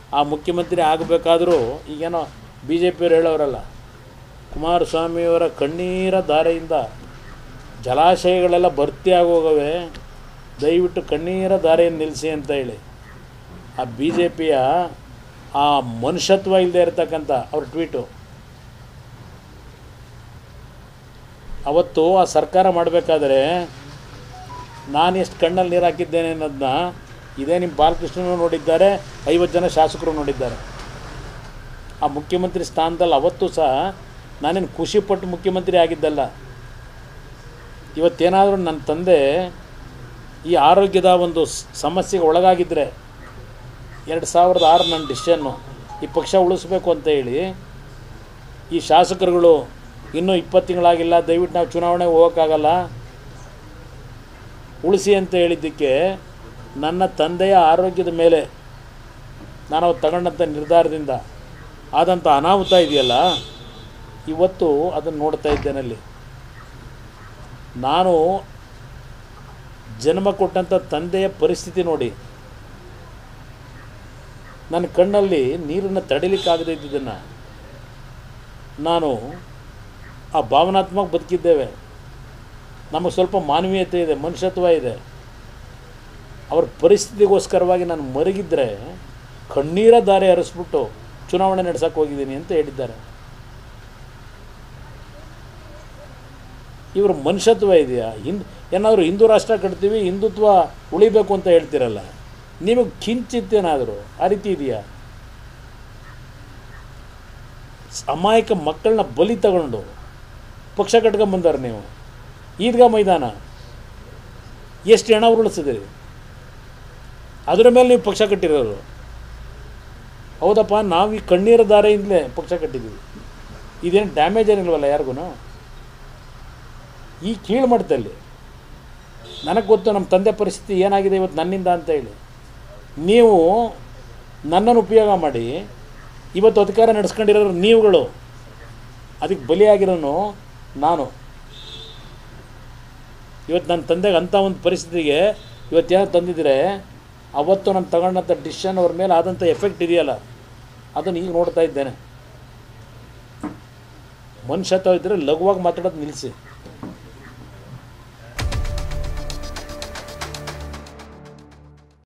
ಆ ಮುಖ್ಯಮಂತ್ರಿ ಆಗಬೇಕಾದ್ರೂ ಈಗೇನೋ ಬಿ ಜೆ ಪಿಯವ್ರು ಹೇಳೋರಲ್ಲ ಕುಮಾರಸ್ವಾಮಿಯವರ ಕಣ್ಣೀರ ಧಾರೆಯಿಂದ ಜಲಾಶಯಗಳೆಲ್ಲ ಭರ್ತಿ ಆಗೋಗವೆ ದಯವಿಟ್ಟು ಕಣ್ಣೀರ ಧಾರೆಯನ್ನು ನಿಲ್ಲಿಸಿ ಅಂತ ಹೇಳಿ ಆ ಬಿ ಜೆ ಪಿಯ ಆ ಮನುಷ್ಯತ್ವ ಇಲ್ಲದೆ ಇರತಕ್ಕಂಥ ಅವ್ರ ಟ್ವೀಟು ಅವತ್ತು ಆ ಸರ್ಕಾರ ಮಾಡಬೇಕಾದ್ರೆ ನಾನು ಎಷ್ಟು ಕಣ್ಣಲ್ಲಿ ನೀರು ಹಾಕಿದ್ದೇನೆ ಅನ್ನೋದನ್ನ ಇದೇ ನಿಮ್ಮ ಬಾಲಕೃಷ್ಣನು ನೋಡಿದ್ದಾರೆ ಐವತ್ತು ಜನ ಶಾಸಕರು ನೋಡಿದ್ದಾರೆ ಆ ಮುಖ್ಯಮಂತ್ರಿ ಸ್ಥಾನದಲ್ಲಿ ಅವತ್ತು ಸಹ ನಾನೇನು ಖುಷಿಪಟ್ಟು ಮುಖ್ಯಮಂತ್ರಿ ಆಗಿದ್ದಲ್ಲ ಇವತ್ತೇನಾದರೂ ನನ್ನ ತಂದೆ ಈ ಆರೋಗ್ಯದ ಒಂದು ಸ್- ಸಮಸ್ಯೆಗೆ ಒಳಗಾಗಿದ್ದರೆ ಎರಡು ಸಾವಿರದ ಆರು ನನ್ನ ಡಿಸಿಷನ್ನು ಈ ಪಕ್ಷ ಉಳಿಸ್ಬೇಕು ಅಂತ ಹೇಳಿ ಈ ಶಾಸಕರುಗಳು ಇನ್ನೂ ಇಪ್ಪತ್ತು ತಿಂಗಳಾಗಿಲ್ಲ ದಯವಿಟ್ಟು ನಾವು ಚುನಾವಣೆಗೆ ಹೋಗೋಕ್ಕಾಗಲ್ಲ ಉಳಿಸಿ ಅಂತ ಹೇಳಿದ್ದಕ್ಕೆ ನನ್ನ ತಂದೆಯ ಆರೋಗ್ಯದ ಮೇಲೆ ನಾನು ಅವತ್ತು ತಗೊಂಡಂಥ ನಿರ್ಧಾರದಿಂದ ಆದಂಥ ಅನಾಹುತ ಇದೆಯಲ್ಲ ಇವತ್ತು ಅದನ್ನು ನೋಡ್ತಾ ಇದ್ದೇನಲ್ಲಿ ನಾನು ಜನ್ಮ ಕೊಟ್ಟಂಥ ತಂದೆಯ ಪರಿಸ್ಥಿತಿ ನೋಡಿ ನನ್ನ ಕಣ್ಣಲ್ಲಿ ನೀರನ್ನು ತಡಿಲಿಕ್ಕಾಗದೇ ಇದ್ದಿದ್ದನ್ನು ನಾನು ಆ ಭಾವನಾತ್ಮಕ ಬದುಕಿದ್ದೇವೆ ನಮಗೆ ಸ್ವಲ್ಪ ಮಾನವೀಯತೆ ಇದೆ ಮನುಷ್ಯತ್ವ ಇದೆ ಅವ್ರ ಪರಿಸ್ಥಿತಿಗೋಸ್ಕರವಾಗಿ ನಾನು ಮರಗಿದ್ರೆ ಕಣ್ಣೀರ ದಾರಿ ಹರಿಸ್ಬಿಟ್ಟು ಚುನಾವಣೆ ನಡೆಸಕ್ಕೆ ಹೋಗಿದ್ದೀನಿ ಅಂತ ಹೇಳಿದ್ದಾರೆ ಇವ್ರ ಮನುಷ್ಯತ್ವ ಇದೆಯಾ ಹಿಂದ್ ಏನಾದರೂ ಹಿಂದೂ ರಾಷ್ಟ್ರ ಕಟ್ತೀವಿ ಹಿಂದುತ್ವ ಉಳಿಬೇಕು ಅಂತ ಹೇಳ್ತೀರಲ್ಲ ನಿಮಗೆ ಕಿಂಚಿತ್ತೇನಾದರೂ ಆ ರೀತಿ ಇದೆಯಾ ಅಮಾಯಕ ಮಕ್ಕಳನ್ನ ಬಲಿ ತಗೊಂಡು ಪಕ್ಷ ಕಟ್ಕೊಂಬಂದಾರೆ ನೀವು ಈದ್ಗಾ ಮೈದಾನ ಎಷ್ಟು ಹೆಣ ಉರುಳಿಸಿದಿರಿ ಅದರ ಮೇಲೆ ನೀವು ಪಕ್ಷ ಕಟ್ಟಿರೋರು ಹೌದಪ್ಪ ನಾವು ಈ ಕಣ್ಣೀರ ದಾರೆಯಿಂದಲೇ ಪಕ್ಷ ಕಟ್ಟಿದ್ದೀವಿ ಇದೇನು ಡ್ಯಾಮೇಜ್ ಏನಿಲ್ವಲ್ಲ ಯಾರಿಗೂ ಈ ಕೀಳು ಮಟ್ಟದಲ್ಲಿ ನನಗೆ ಗೊತ್ತು ನಮ್ಮ ತಂದೆ ಪರಿಸ್ಥಿತಿ ಏನಾಗಿದೆ ಇವತ್ತು ನನ್ನಿಂದ ಅಂತ ಹೇಳಿ ನೀವು ನನ್ನನ್ನು ಉಪಯೋಗ ಮಾಡಿ ಇವತ್ತು ಅಧಿಕಾರ ನಡೆಸ್ಕೊಂಡಿರೋರು ನೀವುಗಳು ಅದಕ್ಕೆ ಬಲಿಯಾಗಿರೋನು ನಾನು ಇವತ್ತು ನನ್ನ ತಂದೆಗೆ ಅಂಥ ಒಂದು ಪರಿಸ್ಥಿತಿಗೆ ಇವತ್ತೇನೋ ತಂದಿದ್ರೆ ಅವತ್ತು ನಾನು ತಗೊಂಡಂಥ ಡಿಸಿಷನ್ ಅವ್ರ ಮೇಲೆ ಆದಂಥ ಎಫೆಕ್ಟ್ ಇದೆಯಲ್ಲ ಅದನ್ನು ಈಗ ನೋಡ್ತಾ ಇದ್ದೇನೆ ಮನುಷ್ಯತ್ವ ಇದ್ದರೆ ಲಘುವಾಗಿ ಮಾತಾಡೋದು ನಿಲ್ಲಿಸಿ